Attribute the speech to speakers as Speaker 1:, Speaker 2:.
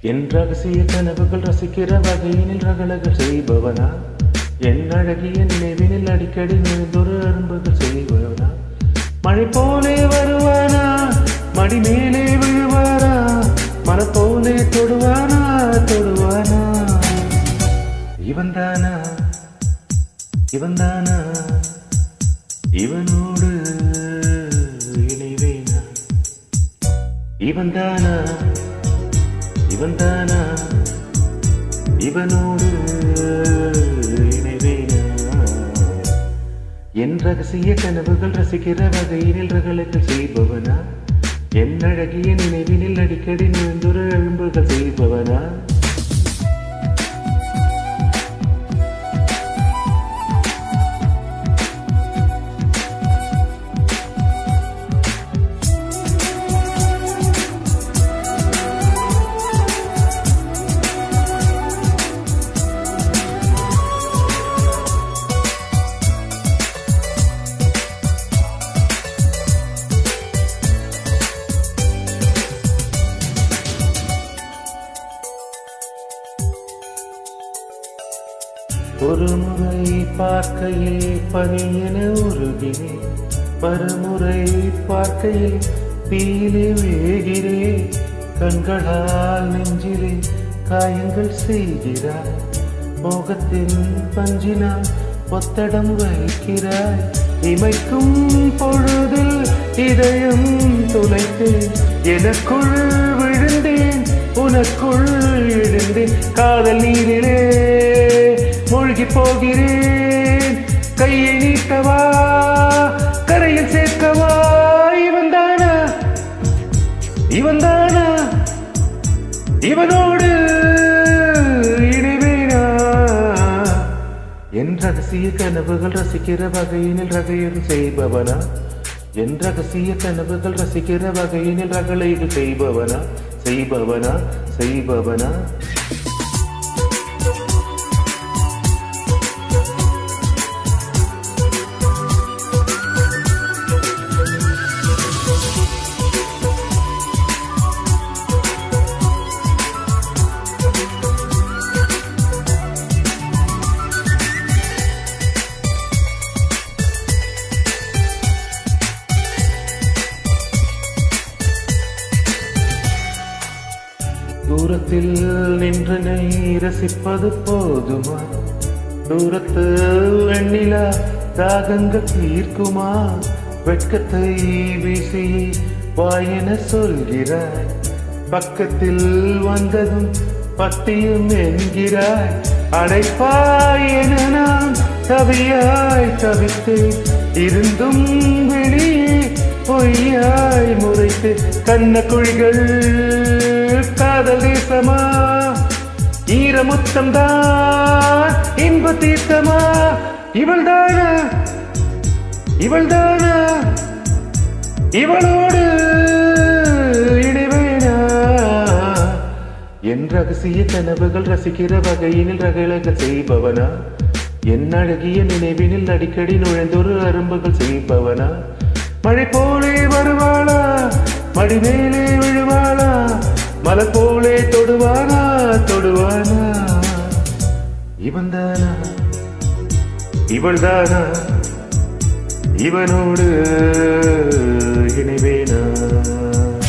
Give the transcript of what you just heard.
Speaker 1: என் ரகசிய கனவுகள் ரசிக்கிற வகையினில் ரகலகள் செய்பவனா என் அழகிய நினைவினில் அடிக்கடி நுழைந்தொரு அரும்புகள் செய்பவனா மழை போலே வருவானா மடி மேலே விழுவானா மன போலே தொடுவானா தொடுவானா இவன் தானா இவன் தானா இவனோடு இணைவேனா இவன் தானா இவன் தானா இவனோடு இணைவேனா என் ரகசிய கனவுகள் ரசிக்கிற வகையினில் ரகலங்கள் செய்பவனா என் அழகிய நினைவினில் அடிக்கடி நுழைந்தொரு எழும்புகள் செய்பவனா ஒரு முறை பார்க்கையில் பனியென உருகினேன் மறுமுறை பார்க்கையில் தீயிலே வேகிறேன் கண்களால் நெஞ்சிலே காயங்கள் செய்கிறாய் மோகத்தின் பஞ்சினால் ஒத்தடம் வைக்கிறாய் இமைக்கும் பொழுதில் இதயம் துளைத்தேன் எனக்குள் விழுந்தேன் உனக்குள் எழுந்தேன் காதல் நீரிலே மூழ்கி போகிறேன் கையை நீட்டவா கரையில் சேர்க்கவா இவன் தானா இவன் தானா இவனோடு இணைவேனா என் ரகசிய கனவுகள் ரசிக்கிற வகையினில் ரகையது செய்பவனா என் ரகசிய கனவுகள் ரசிக்கிற வகையினில் ரகளைகள் செய்பவனா செய்பவனா செய்பவனா தூரத்தில் நின்றனை ரசிப்பது போதுமா தூரத்து வெண்ணிலா தாகங்கள் தீர்க்குமா வெட்கத்தை வீசி வாயென சொல்கிறாய் பக்கத்தில் வந்ததும் பத்தியும் என்கிறாய் அடைப்பாய் என நான் தவியாய் தவித்தேன் இருந்தும் வெளியே பொய்யாய் முறைத்து கண்ண குழிகள் காதல் தேசமா ஈரமுத்தம் தான் இன்ப தீர்த்தமா இவள் தானா இவள் தானா இவளோடு இணைவேனா என் ரகசிய கனவுகள் ரசிக்கிற வகையினில் ரகலகள் செய்பவனா என் அழகிய நினைவினில் அடிக்கடி நுழைந்தொரு அரும்புகள் செய்பவனா மழை போலே வருவாளா மடி மேலே விழுவாளா மலர் போலே தொடுவானா தொடுவானா இவன் தானா இவள் தானா இவனோடு இணைவேனா